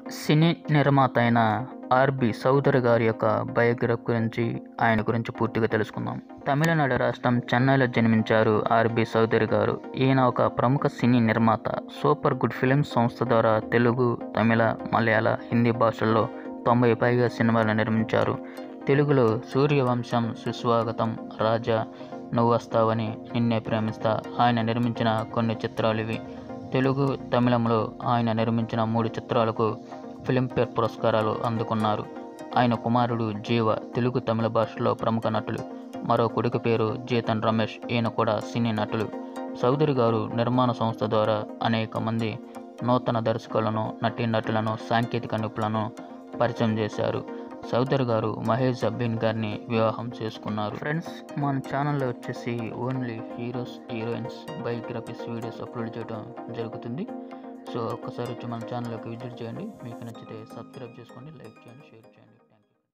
సినీ నిర్మాత అయిన ఆర్బి చౌదరి గారి యొక్క బయోగ్రఫీ గురించి ఆయన గురించి పూర్తిగా తెలుసుకుందాం తమిళనాడు రాష్ట్రం చెన్నైలో జన్మించారు ఆర్బి చౌదరి గారు ఈయన ఒక ప్రముఖ సినీ నిర్మాత సూపర్ గుడ్ ఫిలిమ్స్ సంస్థ ద్వారా తెలుగు తమిళ మలయాళ హిందీ భాషల్లో తొంభై పైగా సినిమాలు నిర్మించారు తెలుగులో సూర్యవంశం సుస్వాగతం రాజా నువ్వు వస్తావని నిన్నే ప్రేమిస్తా ఆయన నిర్మించిన కొన్ని చిత్రాలు ఇవి తెలుగు తమిళంలో ఆయన నిర్మించిన మూడు చిత్రాలకు ఫిలింఫేర్ పురస్కారాలు అందుకున్నారు ఆయన కుమారుడు జీవ తెలుగు తమిళ భాషలో ప్రముఖ నటులు మరో కొడుకు పేరు జీతన్ రమేష్ ఈయన కూడా సినీ నటులు చౌదరి గారు నిర్మాణ సంస్థ ద్వారా అనేక మంది నూతన దర్శకులను నటీనటులను సాంకేతిక నిపుణులను పరిచయం చేశారు చౌదరి గారు మహేష్ అబ్బిన్ గారిని వివాహం చేసుకున్నారు ఫ్రెండ్స్ మన ఛానల్లో వచ్చేసి only heroes heroines biographies videos upload చేయడం జరుగుతుంది సో ఒక్కసారి వచ్చి మన ఛానల్లోకి విజిట్ చేయండి మీకు నచ్చితే సబ్స్క్రైబ్ చేసుకోండి లైక్ చేయండి షేర్ చేయండి